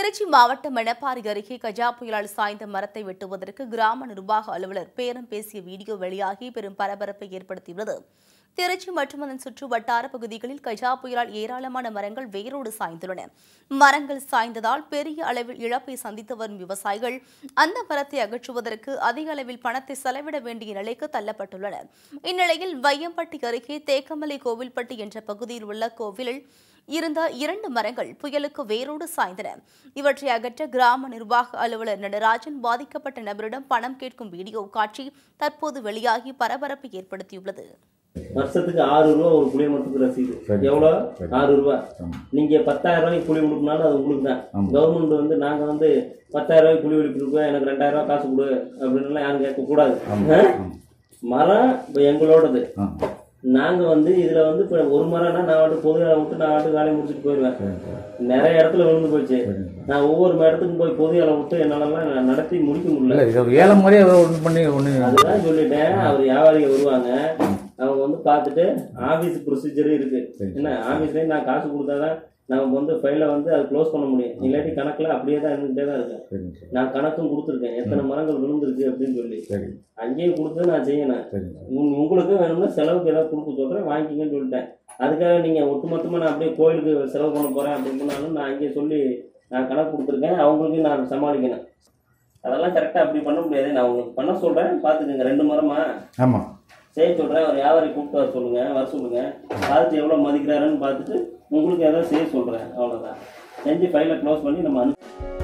திருச்சி மாவட்டம் மணப்பாறை அருகே கஜா புயலால் சாய்ந்த மரத்தை வெட்டுவதற்கு கிராம நிர்வாக அலுவலர் பேரம் பேசிய வீடியோ வெளியாகி பெரும் பரபரப்பை ஏற்படுத்தியுள்ளது திருச்சி மற்றும் அதன் சுற்று வட்டார பகுதிகளில் கஜா புயலால் ஏராளமான மரங்கள் வேரோடு சாய்ந்துள்ளன மரங்கள் சாய்ந்ததால் பெரிய அளவில் இழப்பை சந்தித்து வரும் விவசாயிகள் அந்த மரத்தை அகற்றுவதற்கு அதிக அளவில் பணத்தை செலவிட வேண்டிய நிலைக்கு தள்ளப்பட்டுள்ளனர் இந்நிலையில் வையம்பட்டி அருகே தேக்கமலை கோவில்பட்டி என்ற பகுதியில் உள்ள கோவிலில் இருந்த இரண்டு மரங்கள் புயலுக்கு வேரோடு சாய்ந்தன இவற்றை அகற்ற கிராம நிர்வாக அலுவலர் நடராஜன் பாதிக்கப்பட்ட நபரிடம் பணம் கேட்கும் வீடியோ காட்சி தற்போது வெளியாகி பரபரப்பை ஏற்படுத்தியுள்ளது வருஷத்துக்கு ஆறு ரூபா ஒரு புளிய மரத்துக்கு ரசீது சரி. எவ்வளோ சரி. ஆறு ரூபா ஆமா. நீங்க பத்தாயிரம் ரூபாய்க்கு புளி கொடுக்கனாலும் அது உங்களுக்கு தான் ஆமா. கவர்மெண்ட் வந்து நாங்க வந்து பத்தாயிரம் ரூபாய்க்கு புளி கொடுப்போம் எனக்கு ரெண்டாயிரம் ரூபாய் காசு கொடு அப்படின்னு யாரும் கேட்க கூடாது ஆமா. ஆ? ஆமா. மரம் இப்போ எங்களோடது ஆமா. நாங்க வந்து இதுல வந்து இப்போ ஒரு மரம்னா நான் வாட்டு பொது இடம் விட்டு நான் வாட்டு வேலையை முடிச்சுட்டு போயிடுவேன் சரிங்க சார். நிறைய இடத்துல விழுந்து போச்சு சரிங்க சார். நான் ஒவ்வொரு இடத்துக்கும் போய் பொது இடம் விட்டு என்னாலலாம் நான் நடத்தி முடிக்க முடியல இல்ல இது ஒரு ஏழை மாதிரியே ஒன்று பண்ணி ஒன்று அதுதான் சொல்லிட்டேன் அவர் வியாபாரிங்க வருவாங்க அவங்க வந்து பார்த்துட்டு ஆபீஸ் ப்ரொசீஜர் இருக்கு சரி. என்ன ஆபீஸ்லயும் நான் காசு கொடுத்தாதான் நம்ம வந்து ஃபைலை வந்து அது க்ளோஸ் பண்ண முடியும் இல்லாட்டி கணக்குல அப்படியே தான் இருந்துகிட்டே தான் இருக்கேன் சரிங்க சார் நான் கணக்கும் கொடுத்துருக்கேன் எத்தனை மரங்கள் விழுந்திருக்கு அப்படின்னு சொல்லி சரி அங்கேயும் கொடுத்து நான் செய்யணும் சரிங்க சார் உங்க- உங்களுக்கும் வேணும்னா செலவுக்கு ஏதாவது கொடுக்க சொல்றேன் வாங்கிக்கங்கன்னு சொல்லிட்டேன் அதுக்காக நீங்க ஒட்டுமொத்தமா நான் அப்படியே கோயிலுக்கு செலவு பண்ண போறேன் அப்படின்னு சொன்னாலும் நான் அங்கேயே சொல்லி நான் கணக்கு கொடுத்துருக்கேன் அவங்களுக்கு நான் சமாளிக்கணும் அதெல்லாம் கரெக்டாக அப்படி பண்ண முடியாது நான் உங்களுக்கு பண்ண சொல்றேன் பார்த்துக்கோங்க ரெண்டு மரமா ஆமாம் செய்ய சொல்கிறேன் ஒரு வியாபாரி கூப்பிட்டு வர சொல்லுங்க வர சொல்லுங்க பார்த்து எவ்வளோ மதிக்கிறாருன்னு பார்த்துட்டு உங்களுக்கு ஏதாவது செய்ய சொல்கிறேன் அவ்வளோதான் செஞ்சு ஃபைலை க்ளோஸ் பண்ணி நம்ம அனுப்பி